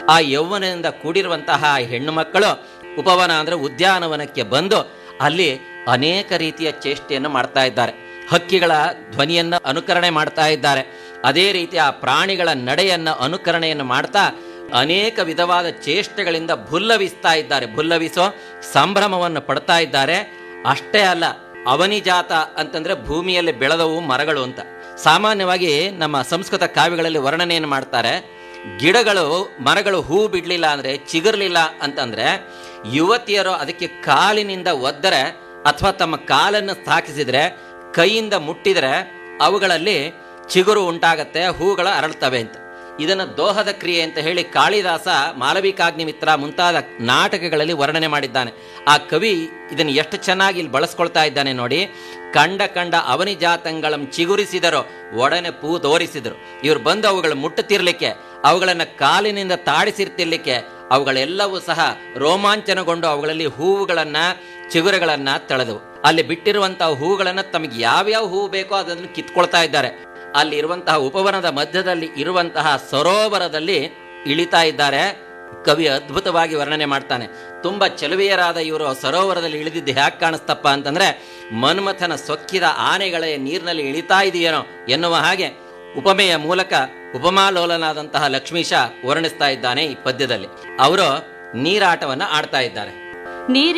ಆ ಯೌವನದಿಂದ ಕೂಡಿರುವಂತಹ ಹೆಣ್ಣು ಮಕ್ಕಳು ಉಪವನ ಅಂದ್ರೆ ಉದ್ಯಾನವನಕ್ಕೆ ಬಂದು ಅಲ್ಲಿ ಅನೇಕ ರೀತಿಯ ಚೇಷ್ಟೆಯನ್ನು ಮಾಡ್ತಾ ಇದ್ದಾರೆ ಹಕ್ಕಿಗಳ ಧ್ವನಿಯನ್ನು ಅನುಕರಣೆ ಮಾಡ್ತಾ ಇದ್ದಾರೆ ಅದೇ ರೀತಿ ಆ ಪ್ರಾಣಿಗಳ ನಡೆಯನ್ನ ಅನುಕರಣೆಯನ್ನು ಮಾಡ್ತಾ ಅನೇಕ ವಿಧವಾದ ಚೇಷ್ಟೆಗಳಿಂದ ಭುಲ್ಲವಿಸ್ತಾ ಇದ್ದಾರೆ ಭುಲ್ಲವಿಸೋ ಸಂಭ್ರಮವನ್ನು ಪಡ್ತಾ ಇದ್ದಾರೆ ಅಷ್ಟೇ ಅಲ್ಲ ಅವನಿಜಾತ ಅಂತಂದ್ರೆ ಭೂಮಿಯಲ್ಲಿ ಬೆಳೆದವು ಮರಗಳು ಅಂತ ಸಾಮಾನ್ಯವಾಗಿ ನಮ್ಮ ಸಂಸ್ಕೃತ ಕಾವ್ಯಗಳಲ್ಲಿ ವರ್ಣನೆಯನ್ನು ಮಾಡ್ತಾರೆ ಗಿಡಗಳು ಮರಗಳು ಹೂ ಬಿಡ್ಲಿಲ್ಲ ಅಂದ್ರೆ ಚಿಗುರ್ಲಿಲ್ಲ ಅಂತಂದ್ರೆ ಯುವತಿಯರು ಅದಕ್ಕೆ ಕಾಲಿನಿಂದ ಒದ್ದರೆ ಅಥವಾ ತಮ್ಮ ಕಾಲನ್ನು ಸ್ಥಾಪಿಸಿದ್ರೆ ಕೈಯಿಂದ ಮುಟ್ಟಿದ್ರೆ ಅವುಗಳಲ್ಲಿ ಚಿಗುರು ಉಂಟಾಗತ್ತೆ ಹೂಗಳು ಅರಳ್ತವೆ ಅಂತ ಇದನ್ನು ದೋಹದ ಕ್ರಿಯೆ ಅಂತ ಹೇಳಿ ಕಾಳಿದಾಸ ಮಾಲವಿಕಾಗ್ನಿಮಿತ್ರ ಮುಂತಾದ ನಾಟಕಗಳಲ್ಲಿ ವರ್ಣನೆ ಮಾಡಿದ್ದಾನೆ ಆ ಕವಿ ಇದನ್ನು ಎಷ್ಟು ಚೆನ್ನಾಗಿ ಇಲ್ಲಿ ಬಳಸ್ಕೊಳ್ತಾ ಇದ್ದಾನೆ ನೋಡಿ ಕಂಡ ಕಂಡ ಅವನಿ ಜಾತಂಗಳಂ ಚಿಗುರಿಸಿದರೋ ಒಡನೆ ಪೂ ತೋರಿಸಿದರು ಇವ್ರು ಬಂದು ಅವುಗಳು ಮುಟ್ಟುತ್ತಿರ್ಲಿಕ್ಕೆ ಅವುಗಳನ್ನು ಕಾಲಿನಿಂದ ತಾಡಿಸಿರ್ತಿರ್ಲಿಕ್ಕೆ ಅವುಗಳೆಲ್ಲವೂ ಸಹ ರೋಮಾಂಚನಗೊಂಡು ಅವುಗಳಲ್ಲಿ ಹೂವುಗಳನ್ನ ಚಿಗುರುಗಳನ್ನ ತಳೆದವು ಅಲ್ಲಿ ಬಿಟ್ಟಿರುವಂತಹ ಹೂಗಳನ್ನ ತಮಗೆ ಯಾವ್ಯಾವ ಹೂವು ಬೇಕೋ ಅದನ್ನು ಕಿತ್ಕೊಳ್ತಾ ಇದ್ದಾರೆ ಅಲ್ಲಿ ಇರುವಂತಹ ಉಪವನದ ಮಧ್ಯದಲ್ಲಿ ಇರುವಂತಹ ಸರೋವರದಲ್ಲಿ ಇಳಿತಾ ಇದ್ದಾರೆ ಕವಿ ಅದ್ಭುತವಾಗಿ ವರ್ಣನೆ ಮಾಡ್ತಾನೆ ತುಂಬಾ ಚೆಲುವೆಯರಾದ ಇವರು ಸರೋವರದಲ್ಲಿ ಇಳಿದಿದ್ದು ಹ್ಯಾಕ್ ಕಾಣಿಸ್ತಪ್ಪ ಅಂತಂದ್ರೆ ಮನ್ಮಥನ ಸೊಕ್ಕಿದ ಆನೆಗಳ ನೀರಿನಲ್ಲಿ ಇಳಿತಾ ಇದೆಯೇನೋ ಎನ್ನುವ ಹಾಗೆ ಉಪಮೆಯ ಮೂಲಕ ಉಪಮಾಲೋಲನಾದಂತಹ ಲಕ್ಷ್ಮೀಶ ವರ್ಣಿಸ್ತಾ ಇದ್ದಾನೆ ಈ ಪದ್ಯದಲ್ಲಿ ಅವರು ನೀರಾಟವನ್ನ ಆಡ್ತಾ ಇದ್ದಾರೆ ನೀರಿ